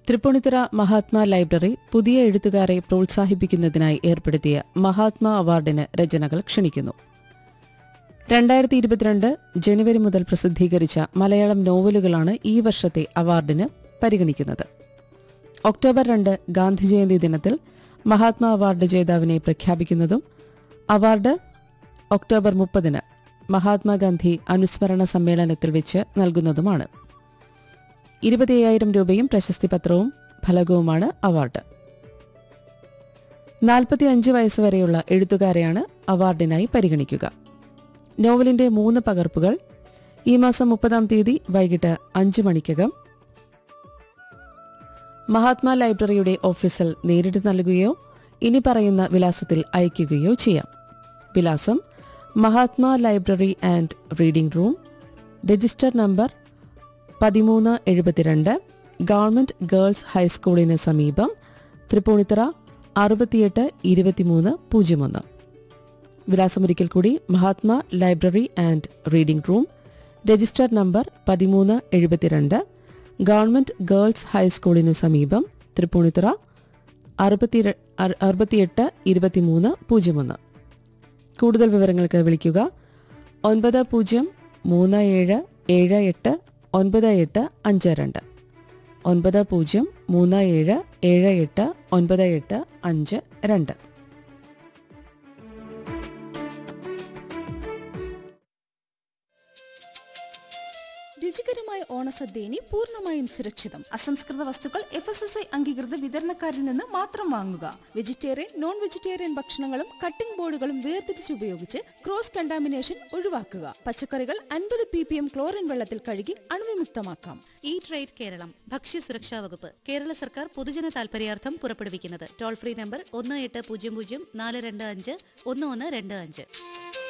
Tripunithura Mahatma library പുതിയ എഴുത്തുകാരെ പ്രോത്സാഹിപ്പിക്കുന്നതിനായി ഏർപ്പെടുത്തിയ മഹാത്മാ അവാർഡിന് രചനകൾ ക്ഷണിക്കുന്നു രണ്ടായിരത്തി ഇരുപത്തിരണ്ട് ജനുവരി മുതൽ പ്രസിദ്ധീകരിച്ച മലയാളം നോവലുകളാണ് ഈ വർഷത്തെ അവാർഡിന് പരിഗണിക്കുന്നത് ഒക്ടോബർ രണ്ട് ഗാന്ധിജയന്തി ദിനത്തിൽ മഹാത്മാ അവാർഡ് ജേതാവിനെ പ്രഖ്യാപിക്കുന്നതും അവാർഡ് ഒക്ടോബർ മുപ്പതിന് മഹാത്മാഗാന്ധി അനുസ്മരണ സമ്മേളനത്തിൽ വെച്ച് നൽകുന്നതുമാണ് ഇരുപത്തിയ്യായിരം രൂപയും പ്രശസ്തി പത്രവും ഫലകവുമാണ് അവാർഡ് നാൽപ്പത്തിയഞ്ച് വയസ്സുവരെയുള്ള എഴുത്തുകാരെയാണ് അവാർഡിനായി പരിഗണിക്കുക നോവലിന്റെ മൂന്ന് പകർപ്പുകൾ ഈ മാസം മുപ്പതാം തീയതി വൈകിട്ട് അഞ്ചു മണിക്കകം മഹാത്മാ ലൈബ്രറിയുടെ ഓഫീസിൽ നേരിട്ട് നൽകുകയോ ഇനി പറയുന്ന വിലാസത്തിൽ അയയ്ക്കുകയോ ചെയ്യാം വിലാസം Mahatma library and reading room register number പതിമൂന്ന് എഴുപത്തിരണ്ട് ഗവൺമെന്റ് ഗേൾസ് ഹൈസ്കൂളിന് സമീപം തൃപ്പൂണിത്തറ അറുപത്തിയെട്ട് ഇരുപത്തിമൂന്ന് പൂജ്യം ഒന്ന് വിലാസമൊരിക്കൽ കൂടി Mahatma library and reading room register number പതിമൂന്ന് എഴുപത്തിരണ്ട് ഗവൺമെന്റ് ഗേൾസ് ഹൈസ്കൂളിന് സമീപം തൃപ്പൂണിത്തുറ അറുപത്തിര- അറു- അറുപത്തിയെട്ട് ഇരുപത്തിമൂന്ന് പൂജ്യം ഒന്ന് കൂടുതൽ വിവരങ്ങൾക്ക് വിളിക്കുക ഒൻപത് പൂജ്യം മൂന്ന് ഏഴ് ഏഴ് എട്ട് ഒൻപത് എട്ട് അഞ്ച് രണ്ട് ഒൻപത് പൂജ്യം മൂന്ന് ഏഴ് ഏഴ് എട്ട് ഒൻപത് എട്ട് അഞ്ച് രണ്ട് രുചികരമായ ഓണസദ്യ ഇനി പൂർണ്ണമായും സുരക്ഷിതം അസംസ്കൃത വസ്തുക്കൾ എഫ് എസ് എസ് ഐ അംഗീകൃത വിതരണക്കാരിൽ നിന്ന് മാത്രം വാങ്ങുക വെജിറ്റേറിയൻ നോൺ വെജിറ്റേറിയൻ ഭക്ഷണങ്ങളും കട്ടിംഗ് ബോർഡുകളും വേർതിരിച്ച് ഉപയോഗിച്ച് ക്രോസ് കണ്ടാമിനേഷൻ ഒഴിവാക്കുക പച്ചക്കറികൾ അൻപത് പി പി എം ക്ലോറിൻ വെള്ളത്തിൽ കഴുകി അണുവിമുക്തമാക്കാം ഈ ട്രേഡ് കേരളം ഭക്ഷ്യസുരക്ഷാ വകുപ്പ് കേരള സർക്കാർ പൊതുജന താൽപര്യാർത്ഥം പുറപ്പെടുവിക്കുന്നത് ടോൾ ഫ്രീ നമ്പർ ഒന്ന് എട്ട് പൂജ്യം പൂജ്യം നാല് രണ്ട് അഞ്ച് ഒന്ന് ഒന്ന് രണ്ട് അഞ്ച്